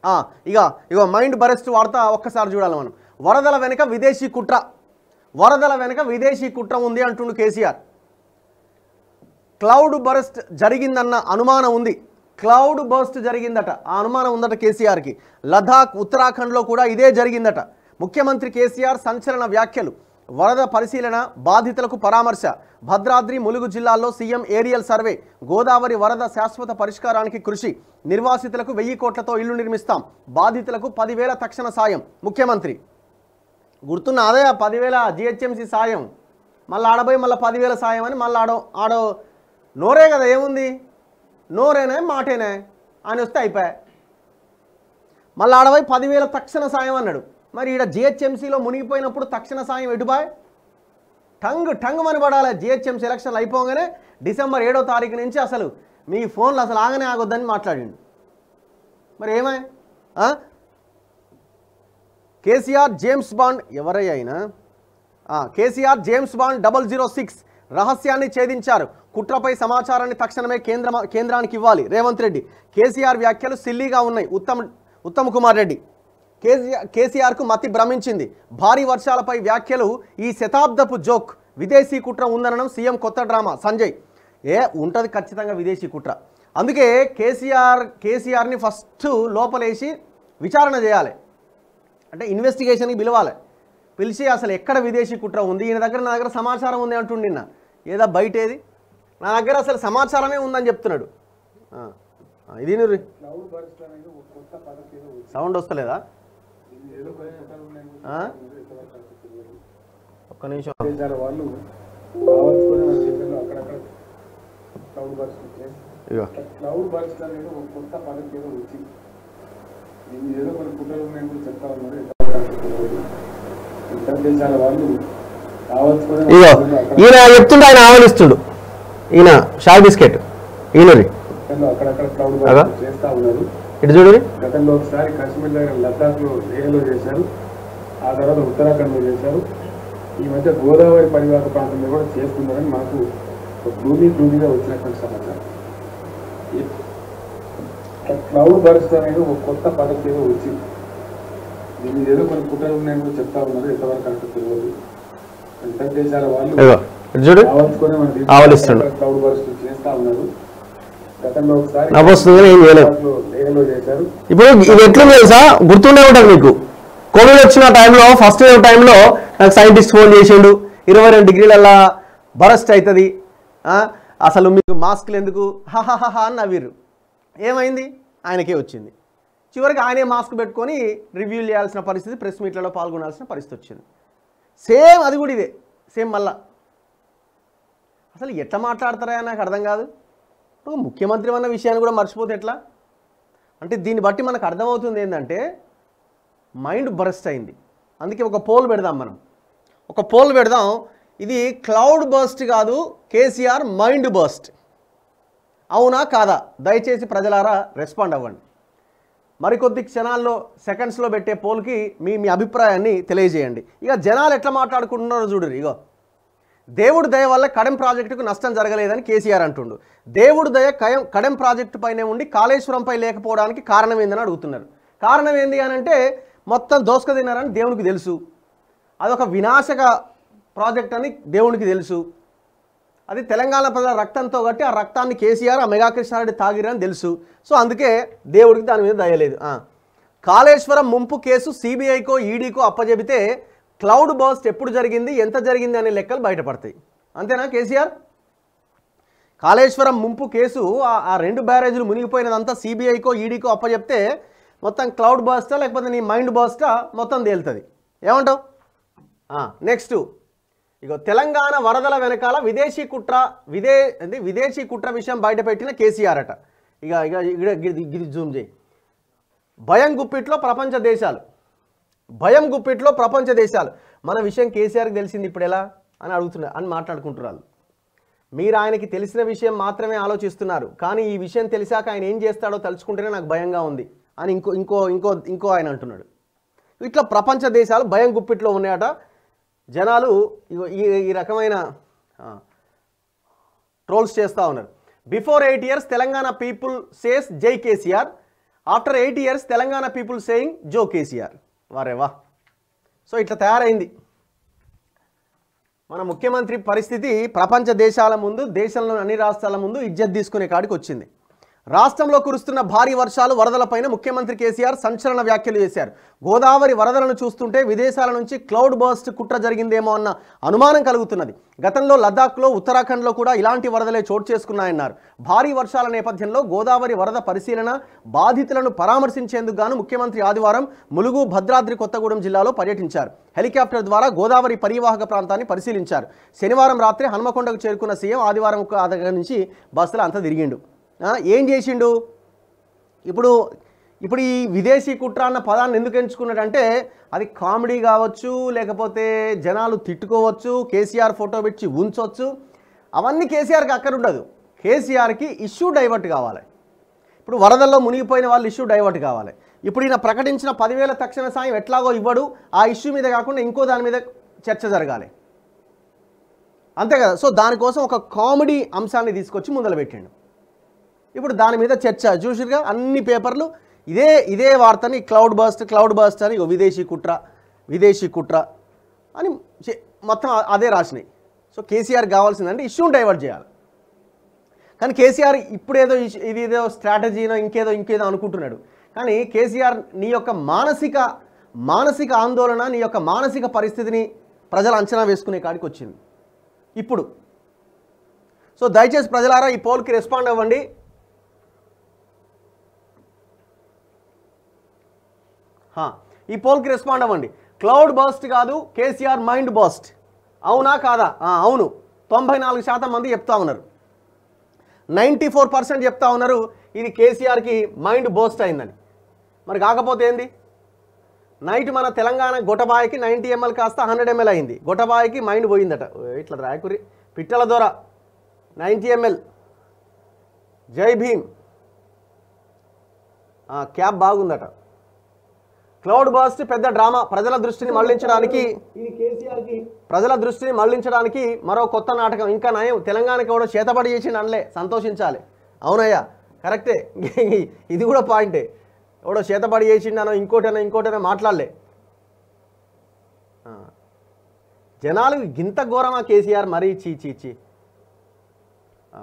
ఆ, ఇక ఇగో మైండ్ బరెస్ట్ వార్త ఒక్కసారి చూడాలి మనం వరదల వెనుక విదేశీ కుట్ర వరదల వెనుక విదేశీ కుట్ర ఉంది అంటుండు కేసీఆర్ క్లౌడ్ బరస్ట్ జరిగిందన్న అనుమానం ఉంది క్లౌడ్ బర్స్ట్ జరిగిందట ఆ అనుమానం ఉందట కేసీఆర్కి లదాఖ్ ఉత్తరాఖండ్లో కూడా ఇదే జరిగిందట ముఖ్యమంత్రి కేసీఆర్ సంచలన వ్యాఖ్యలు వరద పరిశీలన బాధితులకు పరామర్శ భద్రాద్రి ములుగు జిల్లాల్లో సీఎం ఏరియల్ సర్వే గోదావరి వరద శాశ్వత పరిష్కారానికి కృషి నిర్వాసితులకు వెయ్యి కోట్లతో ఇల్లు నిర్మిస్తాం బాధితులకు పదివేల తక్షణ సాయం ముఖ్యమంత్రి గుర్తున్న అదే ఆ పదివేల జిహెచ్ఎంసీ సాయం మళ్ళీ ఆడబోయి మళ్ళీ పదివేల సాయం అని మళ్ళీ ఆడో ఆడో నోరే కదా ఏముంది నోరేనే మాటేనే అని వస్తే అయిపోయా మళ్ళీ ఆడబోయి పదివేల తక్షణ సాయం అన్నాడు మరి ఈడ జిహెచ్ఎంసీలో మునిగిపోయినప్పుడు తక్షణ సాయం ఎటుబాయ్ టంగ్ టంగ్ మని పడాలి జిహెచ్ఎంసీ ఎలక్షన్లు అయిపోగానే డిసెంబర్ ఏడో తారీఖు నుంచి అసలు మీ ఫోన్లు అసలు ఆగనే ఆగొద్దని మాట్లాడిండు మరి ఏమై ఆ? కేసీఆర్ జేమ్స్ బాండ్ ఎవరై అయినా ఆ, KCR James Bond double zero six రహస్యాన్ని ఛేదించారు కుట్రపై సమాచారాన్ని తక్షణమే కేంద్ర కేంద్రానికి ఇవ్వాలి రేవంత్ రెడ్డి కేసీఆర్ వ్యాఖ్యలు సిల్లీగా ఉన్నాయి ఉత్తమ్ ఉత్తమ్ కుమార్ రెడ్డి కేసీఆర్ కేసీఆర్కు మతి భ్రమించింది భారీ వర్షాలపై వ్యాఖ్యలు ఈ శతాబ్దపు జోక్ విదేశీ కుట్ర ఉందనడం సీఎం కొత్త డ్రామా సంజయ్ ఏ ఉంటుంది ఖచ్చితంగా విదేశీ కుట్ర అందుకే కేసీఆర్ కేసీఆర్ని ఫస్ట్ లోపలేసి విచారణ చేయాలి అంటే ఇన్వెస్టిగేషన్కి పిలవాలి పిలిచి అసలు ఎక్కడ విదేశీ కుట్ర ఉంది ఈయన దగ్గర నా దగ్గర సమాచారం ఉంది అంటుండి నిన్న ఏదా బయట ఏది నా దగ్గర అసలు సమాచారమే ఉందని చెప్తున్నాడు ఆ, ఆ, ఇది నువ్వు క్లౌడ్ బర్స్ట్ అనేది ఒక కొత్త పద్ధతి ఏదో వచ్చింది. సౌండ్ వస్తలేదా ఇది ఏదో కొన్ని కుట్రలు ఉన్నాయి ఆ? ఎంతవరకు అంత తెలియదు. ఒక్క నిమిషం దేశాల వాళ్ళు కావాల్సుకొని మన దేశంలో అక్కడక్కడ క్లౌడ్ బర్స్ట్ వచ్చాయి ఇగో క్లౌడ్ బర్స్ట్ అనేది ఒక కొత్త పద్ధతి ఏదో వచ్చింది దీన్ని ఏదో కొన్ని కుట్రలు ఉన్నాయి కూడా చెప్తా ఉన్నారు ఎంతవరకు అంత తెలియదు. ఇతర దేశాల వాళ్ళు కావాల్సుకొని మన ఇగో దేశంలో అక్కడ- ఈయన చెప్తుంటే ఆయన ఆవలిస్తుడు ఈయన షాయ్ బిస్కెట్ ఈయనది దేశంలో అక్కడక్కడ క్లౌడ్ అగా? బర్స్ట్ చేస్తా ఉన్నారు ఇటు చూడు గతంలో ఒకసారి కాశ్మీర్ దగ్గర లద్దాఖ్లో లేహ్లో చేశారు ఆ తర్వాత ఉత్తరాఖండ్లో చేశారు ఈ మధ్య గోదావరి పరివాహక ప్రాంతంలో కూడా చేస్తున్నారని మనకు ఒక భూమి భూమిగా వచ్చినటువంటి సమాచారం ఈ క్లౌడ్ బర్స్ట్ అనేది ఒక కొత్త పద్ధతి ఏదో వచ్చింది దీన్ని ఏదో కొన్ని కుట్రలు ఉన్నాయని కూడా చెప్తా ఉన్నారు ఎంతవరకు అంత తెలియదు ఇతర దేశాల వాళ్ళు ఇగో ఇటు చూడు కావాల్సుకొని మన దేశంలో ఆవలిస్తుండు. క్లౌడ్ బర్స్ట్ చేస్తా ఉన్నారు గతంలో ఒకసారి నవ్వు వస్తుంది కానీ ఏం చేయలేం లేహ్లో చేశారు ఇప్పుడు ఇది ఎట్లుంది తెలుసా గుర్తుండే ఉంటుంది మీకు కోవిడ్ వచ్చిన టైంలో ఫస్ట్ వేవ్ టైంలో నాకు సైంటిస్ట్ ఫోన్ చేసిండు ఇరవై రెండు డిగ్రీలల్లా బరస్ట్ అవుతుంది ఆ, అసలు మీకు మాస్క్లు ఎందుకు హాహాహా అని నవ్విర్రు ఏమైంది ఆయనకే వచ్చింది చివరికి ఆయనే మాస్క్ పెట్టుకొని రివ్యూ చేయాల్సిన పరిస్థితి ప్రెస్ మీట్లలో పాల్గొనాల్సిన పరిస్థితి వచ్చింది సేమ్ అది కూడా ఇదే సేమ్ మళ్ళా అసలు ఎట్లా మాట్లాడతారా నాకు అర్థం కాదు ఒక ముఖ్యమంత్రి అన్న విషయాన్ని కూడా మర్చిపోతే ఎట్లా అంటే దీన్ని బట్టి మనకు అర్థమవుతుంది ఏంటంటే మైండ్ బరస్ట్ అయింది అందుకే ఒక పోల్ పెడదాం మనం ఒక పోల్ పెడదాం ఇది క్లౌడ్ బర్స్ట్ కాదు కేసీఆర్ మైండ్ బర్స్ట్ అవునా కాదా దయచేసి ప్రజలారా రెస్పాండ్ అవ్వండి మరికొద్ది క్షణాల్లో సెకండ్స్లో పెట్టే పోల్కి మీ మీ అభిప్రాయాన్ని తెలియజేయండి ఇక జనాలు ఎట్లా మాట్లాడుకుంటున్నారో చూడరు ఇగో దేవుడి దయ వల్ల కడెం ప్రాజెక్టుకు నష్టం జరగలేదని కేసీఆర్ అంటుండు దేవుడి దయ కయం కడెం ప్రాజెక్టు పైనే ఉండి కాళేశ్వరంపై లేకపోవడానికి కారణం ఏందని అడుగుతున్నారు కారణం ఏంది అని అంటే మొత్తం దోసుక తిన్నారని దేవునికి తెలుసు అదొక వినాశక ప్రాజెక్ట్ అని దేవునికి తెలుసు అది తెలంగాణ ప్రజల రక్తంతో కట్టి ఆ రక్తాన్ని కేసీఆర్ ఆ మెగా కృష్ణారెడ్డి తాగిరని తెలుసు సో అందుకే దేవుడికి దాని మీద దయలేదు ఆ. కాళేశ్వరం ముంపు కేసు సిబిఐకో ఈడీకో అప్పజెబితే క్లౌడ్ బర్స్ట్ ఎప్పుడు జరిగింది ఎంత జరిగింది అనే లెక్కలు బయటపడతాయి అంతేనా కేసీఆర్ కాళేశ్వరం ముంపు కేసు ఆ- ఆ రెండు బ్యారేజీలు మునిగిపోయినదంతా సిబిఐకో ఈడీకో అప్పచెప్తే మొత్తం క్లౌడ్ బర్స్టా లేకపోతే నీ మైండ్ బర్స్టా మొత్తం తేలుతుంది ఏమంటావు నెక్స్ట్ ఇగో తెలంగాణ వరదల వెనకాల విదేశీ కుట్ర విదే అంటే విదేశీ కుట్ర విషయం బయటపెట్టిన కేసీఆర్ అట ఇక ఇక ఇక గిది గిది జూమ్ చేయి భయం గుప్పిట్లో ప్రపంచ దేశాలు భయం గుప్పిట్లో ప్రపంచ దేశాలు మన విషయం కేసీఆర్కి తెలిసింది ఇప్పుడు ఎలా అని అడుగుతున్నారు అని మాట్లాడుకుంటున్నారు మీరు ఆయనకి తెలిసిన విషయం మాత్రమే ఆలోచిస్తున్నారు కానీ ఈ విషయం తెలిసాక ఆయన ఏం చేస్తాడో తలుచుకుంటేనే నాకు భయంగా ఉంది అని ఇంకో ఇంకో ఇంకో ఇంకో ఆయన అంటున్నాడు ఇట్లా ప్రపంచ దేశాలు భయం గుప్పిట్లో ఉన్నాయట జనాలు ఇగో ఈ ఈ రకమైన ట్రోల్స్ చేస్తూ ఉన్నారు before eight years Telangana people says జై KCR after eight years Telangana people saying జో కేసీఆర్ వారే వా సో ఇట్లా తయారైంది మన ముఖ్యమంత్రి పరిస్థితి ప్రపంచ దేశాల ముందు దేశంలోని అన్ని రాష్ట్రాల ముందు ఇజ్జత్ తీసుకునే కాడికి వచ్చింది రాష్ట్రంలో కురుస్తున్న భారీ వర్షాలు వరదలపైన ముఖ్యమంత్రి కేసీఆర్ సంచలన వ్యాఖ్యలు చేశారు గోదావరి వరదలను చూస్తుంటే విదేశాల నుంచి క్లౌడ్ బర్స్ట్ కుట్ర జరిగిందేమో అన్న అనుమానం కలుగుతున్నది గతంలో లద్దాఖ్లో ఉత్తరాఖండ్లో కూడా ఇలాంటి వరదలే చోటు చేసుకున్నాయన్నారు భారీ వర్షాల నేపథ్యంలో గోదావరి వరద పరిశీలన బాధితులను పరామర్శించేందుకు గాను ముఖ్యమంత్రి ఆదివారం ములుగు భద్రాద్రి కొత్తగూడెం జిల్లాలో పర్యటించారు హెలికాప్టర్ ద్వారా గోదావరి పరివాహక ప్రాంతాన్ని పరిశీలించారు శనివారం రాత్రి హనుమకొండకు చేరుకున్న సీఎం ఆదివారం దగ్గర నుంచి బస్సులు అంతా తిరిగిండు ఆ, ఏం చేసిండు ఇప్పుడు ఇప్పుడు ఈ విదేశీ కుట్ర అన్న పదాన్ని ఎందుకు ఎంచుకున్నాడంటే అది కామెడీ కావచ్చు లేకపోతే జనాలు తిట్టుకోవచ్చు కేసీఆర్ ఫోటో పెట్టి ఉంచవచ్చు అవన్నీ కేసీఆర్కి అక్కడ ఉండదు కేసీఆర్కి ఇష్యూ డైవర్ట్ కావాలి ఇప్పుడు వరదల్లో మునిగిపోయిన వాళ్ళు ఇష్యూ డైవర్ట్ కావాలి ఇప్పుడు ఈయన ప్రకటించిన పదివేల తక్షణ సాయం ఎట్లాగో ఇవ్వడు ఆ ఇష్యూ మీద కాకుండా ఇంకో దాని మీద చర్చ జరగాలి అంతే కదా సో దానికోసం ఒక కామెడీ అంశాన్ని తీసుకొచ్చి ముందలు పెట్టిండు ఇప్పుడు దాని మీద చర్చ చూసిరుగా అన్ని పేపర్లు ఇదే ఇదే వార్తని క్లౌడ్ బస్ట్ క్లౌడ్ బస్ట్ అని ఇగో విదేశీ కుట్ర విదేశీ కుట్ర అని చే- మొత్తం అ- అదే రాసినాయి సో కేసీఆర్ కావాల్సిందంటే ఇష్యూని డైవర్ట్ చేయాలి కానీ కేసీఆర్ ఇప్పుడేదో ఇష్- ఇది ఏదో స్ట్రాటజీనో ఇంకేదో ఇంకేదో అనుకుంటున్నాడు కానీ కేసీఆర్ నీ యొక్క మానసిక మానసిక ఆందోళన నీ యొక్క మానసిక పరిస్థితిని ప్రజలు అంచనా వేసుకునే కాడికి వచ్చింది ఇప్పుడు సో దయచేసి ప్రజలారా ఈ పోల్కి రెస్పాండ్ అవ్వండి హా, ఈ పోల్కి రెస్పాండ్ అవ్వండి క్లౌడ్ బస్ట్ కాదు కేసీఆర్ మైండ్ బస్ట్ అవునా కాదా ఆ, అవును తొంభై నాలుగు శాతం మంది చెప్తా ఉన్నారు నైంటీ ఫోర్ పర్సెంట్ చెప్తా ఉన్నారు ఇది కేసీఆర్కి మైండ్ బోస్ట్ అయిందని మరి కాకపోతే ఏంది నైట్ మన తెలంగాణ గొటబాయికి నైంటీ ఎంఎల్ కాస్త హండ్రెడ్ ఎంఎల్ అయింది గొటబాయికి మైండ్ పోయిందట ఓ, ఇట్లా రాయకురి పిట్టల దొర నైంటీ ఎంఎల్ జై భీమ్ ఆ, క్యాబ్ బాగుందట క్లౌడ్ బస్ట్ పెద్ద డ్రామా ప్రజల దృష్టిని మళ్లించడానికి ఇది కేసీఆర్కి ప్రజల దృష్టిని మళ్లించడానికి మరో కొత్త నాటకం ఇంకా నయం తెలంగాణకి కూడా చేతబడి చేసిండు అనలే సంతోషించాలి అవునయ్యా కరెక్టే ఇది కూడా పాయింటే ఎవడో చేతబడి చేసిండనో ఇంకోటనో ఇంకోటనో మాట్లాడలే ఆ. జనాలు గింత ఘోరమా కేసీఆర్ మరీ చీ చీ చీ ఆ.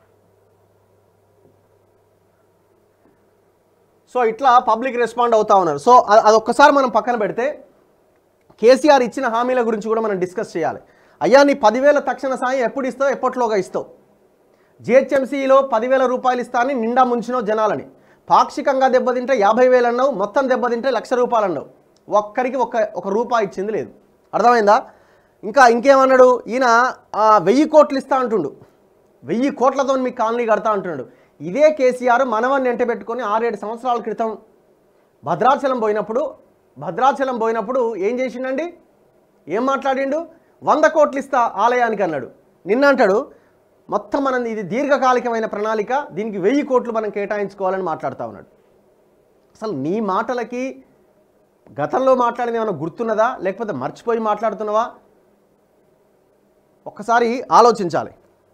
సో ఇట్లా పబ్లిక్ రెస్పాండ్ అవుతా ఉన్నారు సో అ- అదొక్కసారి మనం పక్కన పెడితే కేసీఆర్ ఇచ్చిన హామీల గురించి కూడా మనం డిస్కస్ చేయాలి అయ్యా నీ పదివేల తక్షణ సాయం ఎప్పుడు ఇస్తావు ఎప్పట్లోగా ఇస్తావు జిహెచ్ఎంసీలో పదివేల రూపాయలు ఇస్తా అని నిండా ముంచినావు జనాలని పాక్షికంగా దెబ్బతింటే యాభై వేలు అన్నావు మొత్తం దెబ్బతింటే లక్ష రూపాయలు అన్నావు ఒక్కరికి ఒక్క ఒక రూపాయి ఇచ్చింది లేదు అర్థమైందా ఇంకా ఇంకేమన్నాడు ఈయన ఆ, వెయ్యి కోట్లు ఇస్తా అంటుండు వెయ్యి కోట్లతో మీ కాలనీ కడతా అంటున్నాడు ఇదే కేసీఆర్ మనవన్ని ఎంట పెట్టుకొని ఆరేడు సంవత్సరాల క్రితం భద్రాచలం పోయినప్పుడు భద్రాచలం పోయినప్పుడు ఏం చేసిండండి ఏం మాట్లాడిండు వంద కోట్లు ఇస్తా ఆలయానికి అన్నాడు నిన్న అంటాడు మొత్తం మనం ఇది దీర్ఘకాలికమైన ప్రణాళిక దీనికి వెయ్యి కోట్లు మనం కేటాయించుకోవాలని మాట్లాడుతూ ఉన్నాడు అసలు నీ మాటలకి గతంలో మాట్లాడింది ఏమైనా గుర్తున్నదా లేకపోతే మర్చిపోయి మాట్లాడుతున్నావా ఒక్కసారి ఆలోచించాలి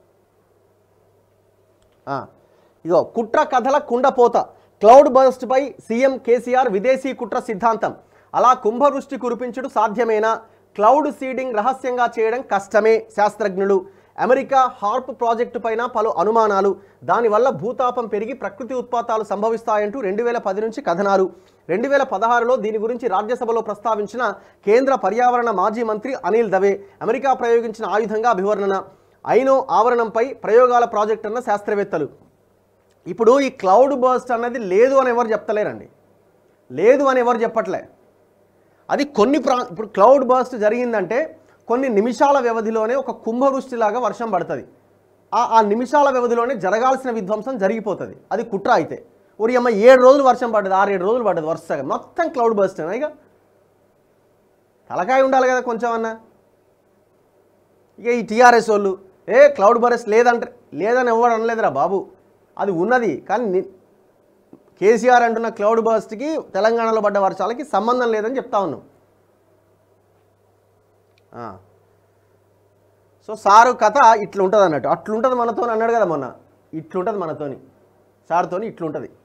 ఆ, ఇగో కుట్ర కథల కుండపోత క్లౌడ్ బర్స్ట్ పై సీఎం కేసీఆర్ విదేశీ కుట్ర సిద్ధాంతం అలా కుంభవృష్టి కురిపించుడు సాధ్యమేనా క్లౌడ్ సీడింగ్ రహస్యంగా చేయడం కష్టమే శాస్త్రజ్ఞులు అమెరికా హార్ప్ ప్రాజెక్టు పైన పలు అనుమానాలు దానివల్ల భూతాపం పెరిగి ప్రకృతి ఉత్పాతాలు సంభవిస్తాయంటూ రెండు వేల పది నుంచి కథనాలు రెండు వేల పదహారులో దీని గురించి రాజ్యసభలో ప్రస్తావించిన కేంద్ర పర్యావరణ మాజీ మంత్రి అనిల్ దవే అమెరికా ప్రయోగించిన ఆయుధంగా అభివర్ణన ఐనో ఆవరణంపై ప్రయోగాల ప్రాజెక్ట్ అన్న శాస్త్రవేత్తలు ఇప్పుడు ఈ క్లౌడ్ బర్స్ట్ అన్నది లేదు అని ఎవరు చెప్తలేరండి లేదు అని ఎవరు చెప్పట్లే అది కొన్ని ప్రా ఇప్పుడు క్లౌడ్ బర్స్ట్ జరిగిందంటే కొన్ని నిమిషాల వ్యవధిలోనే ఒక కుంభవృష్టిలాగా వర్షం పడుతుంది ఆ ఆ నిమిషాల వ్యవధిలోనే జరగాల్సిన విధ్వంసం జరిగిపోతుంది అది కుట్ర అయితే ఒరి అమ్మ ఏడు రోజులు వర్షం పడ్డది ఆరు ఏడు రోజులు పడ్డది వరుసగా మొత్తం క్లౌడ్ బర్స్ట్ ఇక తలకాయ ఉండాలి కదా కొంచెం అన్నా ఇక ఈ టీఆర్ఎస్ వాళ్ళు ఏ క్లౌడ్ బరస్ లేదంటే లేదని ఎవరు అనలేదురా బాబు అది ఉన్నది కానీ ని- కేసీఆర్ అంటున్న క్లౌడ్ బర్స్ట్కి తెలంగాణలో పడ్డ వర్షాలకి సంబంధం లేదని చెప్తా ఉన్నాం ఆ. సో సారు కథ ఇట్లుంటుంది అన్నట్టు అట్లుంటుంది మనతో అన్నాడు కదా మొన్న ఇట్లుంటుంది మనతోని సార్తోని ఇట్లుంటుంది